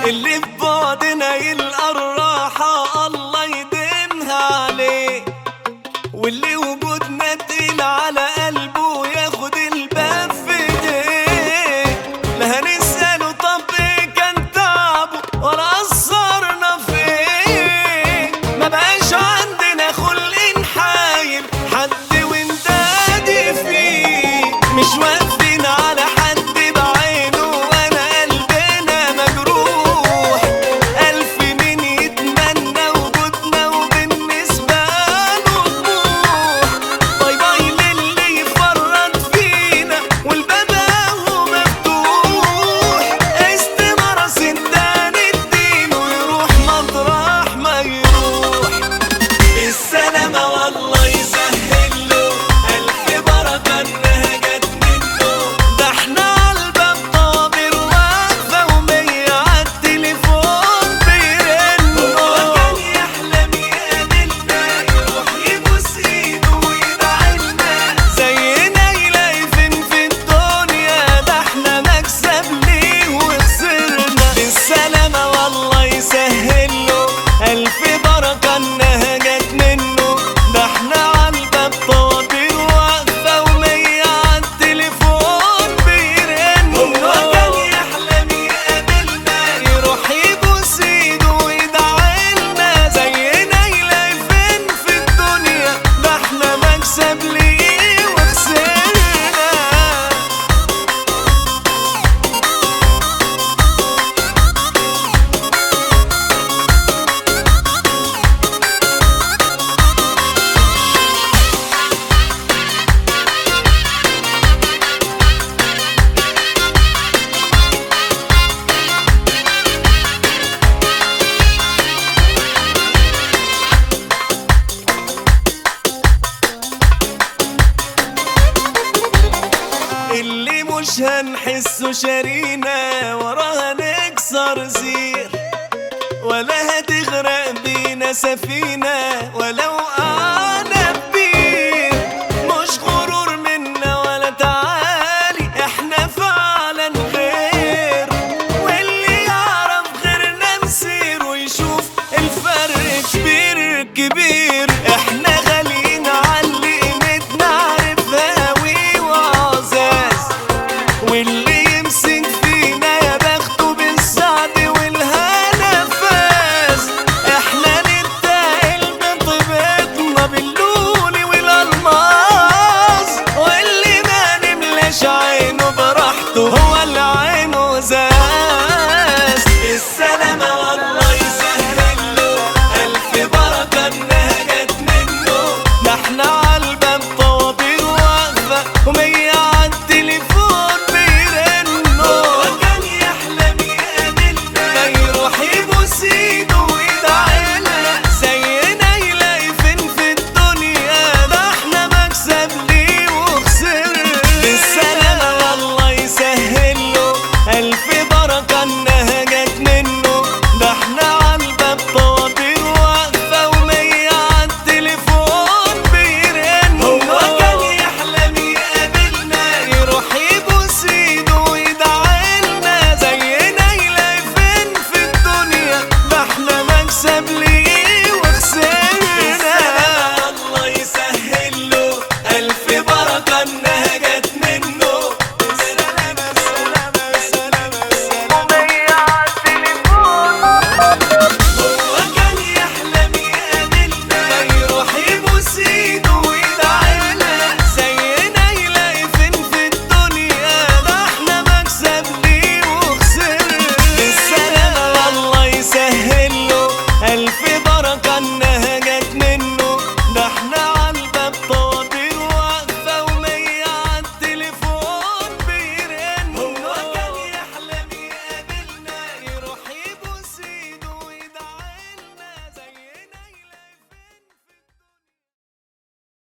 اللي في بعدنا يلقى الراحة الله يديمها عليه واللي وجودنا تقيل على قلبه ياخد الباب في ايديه لا هنسأله طب ايه كان تعبه ولا قصرنا في ايه ما بقاش عندنا خلق نحايل حد وندادي فيه مش واقفين على حد بعينه وانا قلبنا مجروح ألف مين يتمنى وجودنا وبالنسبة له طموح باي باي للي يفرط فينا والباب اهو مفتوح استمارة سندان الدين ويروح مطرح ما يروح السلامة والله يسهل له ألف بركة إنها جت منه ده احنا عالباب طابر واقفة ومية عالتليفون بيرنوا هو كان يحلم يقابلنا يروح يبوس إيده ويدعيلنا زينا يلاقي فين في الدنيا ده احنا مكسب ليه وخسرنا بالسلامة والله يسهل له ألف بركة إنها جت منه ده احنا عالباب طوابير واقفة ومية عالتليفون بيرنوا هو كان يحلم يقابلنا يروح يبوس ايده ويدعيلنا زينا يلاقي فين في الدنيا ده احنا مكسب ليه وخسرنا اللي مش هنحسه شارينا وراها نكسر زير ولا هتغرق بينا سفينة ولو